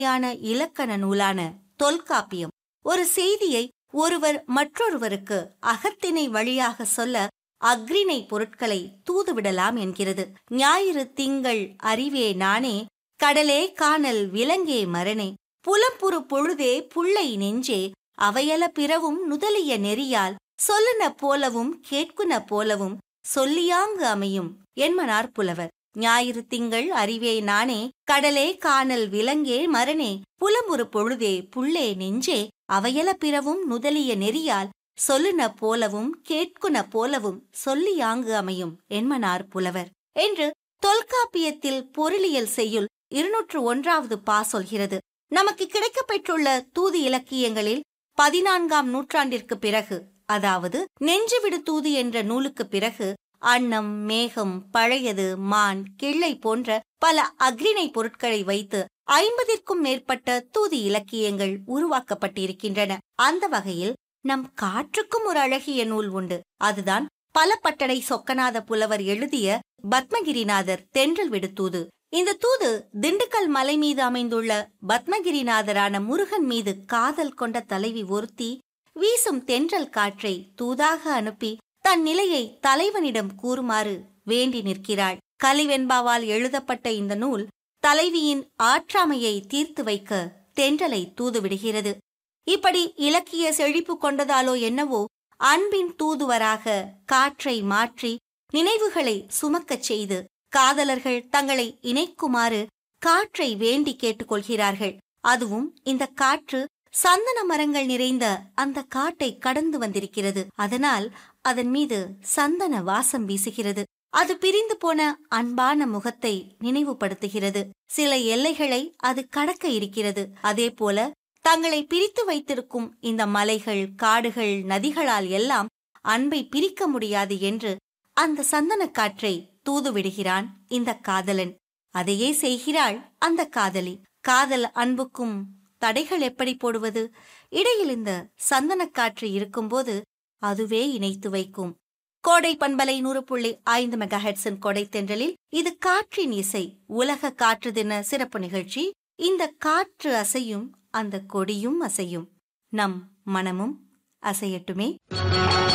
யான இலக்கண நூலான தொல்காப்பியம் ஒரு செய்தியை ஒருவர் மற்றொருவருக்கு அகத்திணை வழியாக சொல்ல அக்ரிணை பொருட்களை தூதுவிடலாம் என்கிறது ஞாயிறு திங்கள் அறிவே நானே கடலே காணல் விலங்கே மரணே புலம்புறு பொழுதே புள்ளை நெஞ்சே அவையல பிறவும் நுதலிய நெறியால் சொல்லுன போலவும் கேட்குன போலவும் சொல்லியாங்கு அமையும் என்மனார் புலவர் ஞாயிறு திங்கள் அறிவே நானே கடலே காணல் விலங்கே மரணே புலம்புறு பொழுதே புள்ளே நெஞ்சே அவையல பிறவும் நுதலிய நெறியால் சொல்லுன போலவும் கேட்குன போலவும் சொல்லியாங்கு அமையும் என்மனார் புலவர் என்று தொல்காப்பியத்தில் பொருளியல் செய்யுள் இருநூற்று ஒன்றாவது பா சொல்கிறது நமக்கு கிடைக்கப்பெற்றுள்ள தூது இலக்கியங்களில் பதினான்காம் நூற்றாண்டிற்கு பிறகு அதாவது நெஞ்சுவிடு தூது என்ற நூலுக்கு பிறகு அன்னம் மேகம் பழையது மான் கிள்ளை போன்ற பல அக்ரிணை பொருட்களை வைத்து ஐம்பதிற்கும் மேற்பட்ட தூது இலக்கியங்கள் உருவாக்கப்பட்டிருக்கின்றன அந்த வகையில் நம் காற்றுக்கும் ஒரு அழகிய நூல் உண்டு அதுதான் பல பட்டடை சொக்கநாத புலவர் எழுதிய பத்மகிரிநாதர் தென்றல் விடுத்தூது இந்த தூது திண்டுக்கல் மலை மீது அமைந்துள்ள பத்மகிரிநாதரான முருகன் மீது காதல் கொண்ட தலைவி ஒருத்தி வீசும் தென்றல் காற்றை தூதாக அனுப்பி தன் நிலையை தலைவனிடம் கூறுமாறு வேண்டி நிற்கிறாள் கலிவெண்பாவால் எழுதப்பட்ட இந்த நூல் தலைவியின் ஆற்றாமையை தீர்த்து வைக்க தென்றலை தூதுவிடுகிறது இப்படி இலக்கிய செழிப்பு கொண்டதாலோ என்னவோ அன்பின் தூதுவராக காற்றை மாற்றி நினைவுகளை சுமக்கச் செய்து காதலர்கள் தங்களை இணைக்குமாறு காற்றை வேண்டி கேட்டுக்கொள்கிறார்கள் அதுவும் இந்த காற்று சந்தன மரங்கள் நிறைந்த அந்த காட்டை கடந்து வந்திருக்கிறது அதனால் அதன் மீது சந்தன வாசம் வீசுகிறது அது பிரிந்து போன அன்பான முகத்தை நினைவுபடுத்துகிறது சில எல்லைகளை அது கடக்க இருக்கிறது அதே போல தங்களை பிரித்து வைத்திருக்கும் இந்த மலைகள் காடுகள் நதிகளால் எல்லாம் அன்பை பிரிக்க முடியாது என்று அந்த சந்தன காற்றை தூதுவிடுகிறான் இந்த காதலன் அதையே செய்கிறாள் அந்த காதலி காதல் அன்புக்கும் தடைகள் எப்படி போடுவது இடையில் இந்த சந்தனக்காற்று இருக்கும்போது அதுவே இணைத்து வைக்கும் கோடை பண்பலை நூறு புள்ளி ஐந்து மெகா ஹெட்ஸின் கொடை தென்றலில் இது காற்றின் இசை உலக காற்று தின சிறப்பு நிகழ்ச்சி இந்த காற்று அசையும் அந்த கொடியும் அசையும் நம் மனமும் அசையட்டுமே